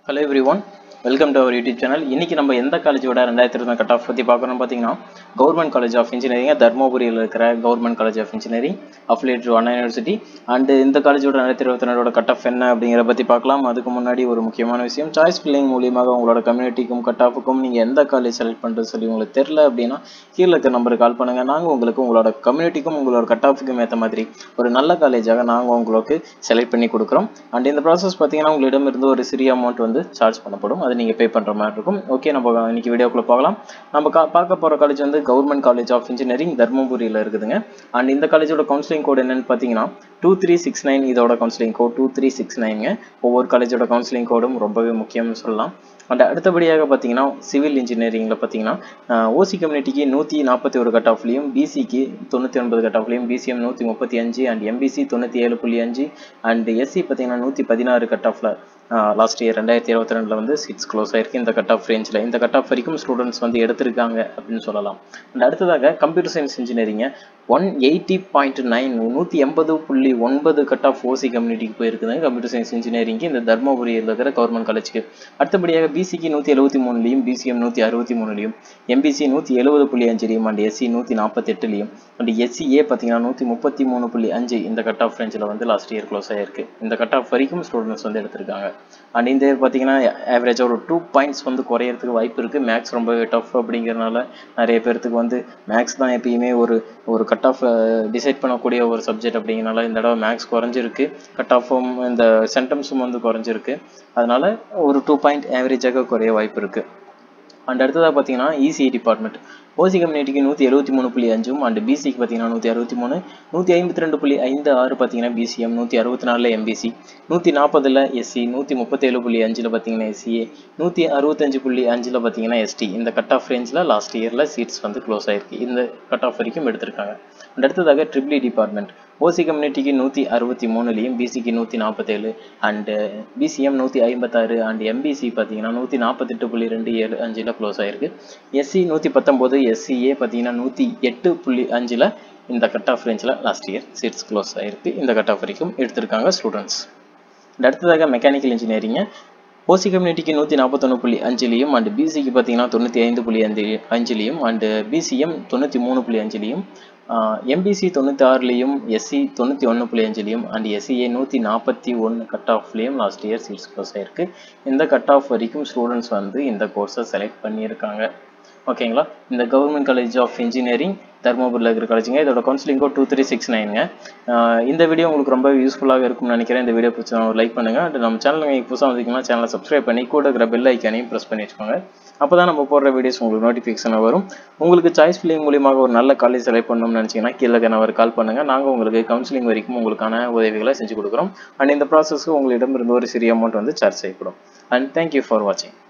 hello everyone welcome to our YouTube channel இன்னைக்கு நம்ம எந்த காலேஜோட ரெண்டாயிரத்தி இருபது கட் ஆஃப் பற்றி பார்க்கணும்னு பார்த்தீங்கன்னா கவர்மெண்ட் காலேஜ் ஆஃப் இன்ஜினியரிங் தர்மபுரியில் இருக்கிற government college of engineering affiliate to Anna university and இந்த காலேஜோட ரெண்டாயிரத்தி இருபத்தி ரெண்டோட கட் ஆஃப் என்ன அப்படிங்கிற பற்றி பார்க்கலாம் அதுக்கு முன்னாடி ஒரு முக்கியமான விஷயம் சாய்ஸ் ஃபில்லிங் மூலியமாக உங்களோட கம்யூனிட்டிக்கும் கட் ஆஃபுக்கும் நீங்கள் எந்த காலேஜ் செலக்ட் பண்ணுறது சொல்லி உங்களுக்கு தெரில அப்படின்னா கீழே இருக்க நம்பருக்கு கால் பண்ணுங்கள் நாங்கள் உங்களுக்கு உங்களோட கம்யூனிட்டிக்கும் உங்களோட கட் ஆஃபுக்கும் ஏற்ற மாதிரி ஒரு நல்ல காலேஜாக நாங்கள் உங்களுக்கு செலக்ட் பண்ணி கொடுக்குறோம் அண்ட் இந்த ப்ராசஸ் பார்த்தீங்கன்னா உங்களிடம் இருந்து ஒரு சிறிய அமௌண்ட் வந்து சார்ஜ் பண்ணப்படும் அதை நீங்கள் பே பண்ணுற மாதிரி இருக்கும் ஓகே நம்ம இன்னைக்கு வீடியோக்குள்ளே போகலாம் நம்ம கா பார்க்க போகிற காலேஜ் வந்து கவர்மெண்ட் காலேஜ் ஆஃப் இன்ஜினியரிங் தர்மபுரியில் இருக்குதுங்க அண்ட் இந்த காலேஜோட கவுன்சிலிங் கோட் என்னன்னு பார்த்தீங்கன்னா டூ த்ரீ சிக்ஸ் நைன் இதோட counselling code two three six நைனுங்க ஒவ்வொரு காலேஜோட கவுன்சிலிங் கோடும் ரொம்பவே முக்கியம்னு சொல்லலாம் அண்ட் அடுத்தபடியாக பார்த்தீங்கன்னா சிவில் இன்ஜினியரிங்கில் பார்த்தீங்கன்னா ஓசி கம்யூனிட்டிக்கு நூற்றி நாற்பத்தி ஒரு கட் ஆஃப்லையும் பிசிக்கு தொண்ணூற்றி ஒன்பது கட் ஆஃப்லையும் பிசிஎம் நூற்றி முப்பத்தி அஞ்சு அண்ட் எம்பிசி தொண்ணூற்றி ஏழு புள்ளி அஞ்சு அண்ட் எஸ்சி பார்த்தீங்கன்னா நூற்றி பதினாறு கட் ஆஃபில் லாஸ்ட் இயர் ரெண்டாயிரத்தி இருபத்தி ரெண்டில் வந்து சீட்ஸ் க்ளோஸ் ஆயிருக்கு இந்த கட் ஆஃப் ரேஞ்சில் இந்த கட் ஆஃப் வரைக்கும் ஸ்டூடெண்ட்ஸ் வந்து எடுத்திருக்காங்க அப்படின்னு சொல்லலாம் அண்ட் அடுத்ததாக கம்ப்யூட்டர் சயின்ஸ் இன்ஜினியரிங்க ஒன் எயிட்டி பாயிண்ட் நைன் நூற்றி எண்பது புள்ளி ஒன்பது கட் ஆஃப் ஓசி கம்யூனிட்டிக்கு போயிருக்குதுங்க கம்ப்யூட்டர் சயின்ஸ் இன்ஜினியரிங்க்கு இந்த தர்மபுரியில் இருக்கிற கவர்மெண்ட் காலேஜுக்கு அடுத்தபடியாக பிசிக்கு நூற்றி எழுபத்தி மூணுலையும் பிசிஎம் நூற்றி அறுபத்தி மூணுலையும் எம்பிசி நூற்றி எழுபது புள்ளி அஞ்சுலையும் அண்ட் எஸ்சி நூற்றி நாற்பத்தி எட்டுலையும் அண்ட் எஸ்சிஏ பார்த்தீங்கன்னா நூற்றி முப்பத்தி மூணு புள்ளி அஞ்சு இந்த கட் ஆஃப் ரேஞ்சில் வந்து லாஸ்ட் இயர் க்ளோஸ் ஆயிருக்கு இந்த கட் ஆஃப் வரைக்கும் ஸ்டூடெண்ட்ஸ் வந்து எடுத்திருக்காங்க அண்ட் இந்த இயர் பார்த்தீங்கன்னா ஆவரேஜாக ஒரு டூ பாயிண்ட்ஸ் வந்து குறையறதுக்கு வாய்ப்பு இருக்குது மேக்ஸ் ரொம்ப டஃப் அப்படிங்கிறனால நிறைய பேர்த்துக்கு வந்து மேக்ஸ் தான் எப்பயுமே ஒரு ஒரு கட் ஆஃப் டிசைட் பண்ணக்கூடிய ஒரு சப்ஜெக்ட் அப்படிங்கிறனால இந்த தடவை மேக்ஸ் குறைஞ்சிருக்கு கட் ஆஃபும் இந்த சென்டம்ஸும் வந்து குறைஞ்சிருக்கு அதனால ஒரு டூ பாயிண்ட் ஆவரேஜாக குறைய வாய்ப்பு இருக்குது அண்ட் அடுத்ததாக பார்த்தீங்கன்னா இசிஐ டிபார்ட்மெண்ட் ஓசி கம்யூனிட்டிக்கு நூற்றி எழுபத்தி மூணு புள்ளி அஞ்சும் அண்ட் பிசிக்கு பார்த்தீங்கன்னா நூற்றி அறுபத்தி மூணு நூற்றி ஐம்பத்தி ரெண்டு புள்ளி ஐந்து ஆறு பார்த்தீங்கன்னா பிசிஎம் நூற்றி அறுபத்தி நாலில் எம்பிசி நூற்றி நாற்பதில் எஸ்சி நூற்றி முப்பத்தேழு புள்ளி அஞ்சில் பார்த்தீங்கன்னா எஸ்சிஏ நூற்றி அறுபத்தஞ்சு புள்ளி அஞ்சில் பார்த்தீங்கன்னா எஸ்டி இந்த கட் ஆஃப் ரேஞ்சில் லாஸ்ட் இயரில் சீட்ஸ் வந்து க்ளோஸ் ஆயிருக்கு இந்த கட் ஆஃப் வரைக்கும் எடுத்திருக்காங்க அண்ட் அடுத்ததாக ட்ரிபிளி டிபார்ட்மெண்ட் ஓசி கம்யூனிட்டிக்கு நூற்றி அறுபத்தி மூணுலேயும் பிசிக்கு நூற்றி நாற்பத்தேழு அண்டு பிசிஎம் நூற்றி ஐம்பத்தாறு அண்ட் எம்பிசி பார்த்தீங்கன்னா நூற்றி நாற்பத்தெட்டு புள்ளி ரெண்டு ஏழு அஞ்சில் க்ளோஸ் ஆயிருக்கு எஸ்சி நூற்றி பத்தொம்போது எஸ்சிஏ பார்த்தீங்கன்னா நூற்றி எட்டு புள்ளி அஞ்சில் இந்த கட் ஆஃப் ரேஞ்சில் லாஸ்ட் இயர் சீட்ஸ் க்ளோஸ் ஆயிருக்கு இந்த கட் ஆஃப் வரைக்கும் எடுத்திருக்காங்க ஸ்டூடெண்ட்ஸ் அடுத்ததாக மெக்கானிக்கல் இன்ஜினியரிங்க ஓசி கம்யூனிட்டிக்கு நூற்றி நாற்பத்தொன்று புள்ளி அஞ்சுலையும் அண்ட் பிசிக்கு பார்த்தீங்கன்னா தொண்ணூற்றி ஐந்து புள்ளி அஞ்சு அஞ்சுலையும் அண்டு பிசிஎம் தொண்ணூற்றி மூணு புள்ளி அஞ்சுலையும் எம்பிசி தொண்ணூற்றி ஆறுலேயும் எஸ்சி தொண்ணூற்றி ஒன்று புள்ளி அஞ்சுலையும் அண்ட் எஸ்சிஏ நூற்றி நாற்பத்தி ஒன்று கட் ஆஃப்லேயும் லாஸ்ட் இயர் சீட்ஸ் க்ளோஸ் ஆயிருக்கு இந்த கட் ஆஃப் வரைக்கும் ஸ்டூடெண்ட்ஸ் வந்து இந்த கோர்ஸை செலக்ட் பண்ணியிருக்காங்க ஓகேங்களா இந்த கவர்மெண்ட் காலேஜ் ஆஃப் இன்ஜினியரிங் தர்மபுரியில் இருக்கிற காலேஜுங்க இதோட counselling code two three six நைனுங்க இந்த வீடியோ உங்களுக்கு ரொம்ப யூஸ்ஃபுல்லாக இருக்கும்னு நினைக்கிறேன் இந்த வீடியோ பிடிச்சா ஒரு லைக் பண்ணுங்கள் அண்ட் நம்ம சேனல் நீங்கள் புதுசாக வந்தீங்கன்னா சேனலை சப்ஸ்கிரைப் பண்ணி கூட இருக்கிற பெல் ஐக்கானையும் ப்ரெஸ் பண்ணி வச்சுக்கோங்க அப்போ தான் நம்ம போடுற வீடியோஸ் உங்களுக்கு நோட்டிஃபிகேஷன் வரும் உங்களுக்கு சாய்ஸ் ஃபில்லிங் மூலியமாக ஒரு நல்ல காலேஜ் செலக்ட் பண்ணணும்னு நினச்சிங்கன்னா கீழே நம்பர் கால் பண்ணுங்கள் நாங்கள் உங்களுக்கு கவுன்சிலிங் வரைக்கும் உங்களுக்கான உதவிகளை செஞ்சு கொடுக்குறோம் அண்ட் இந்த ப்ராசஸ்க்கு உங்களிடம் இருந்து ஒரு சிறிய அமௌண்ட் வந்து சார்ஜ் செய்யப்படும் அண்ட் தேங்க்யூ ஃபார் வாட்சிங்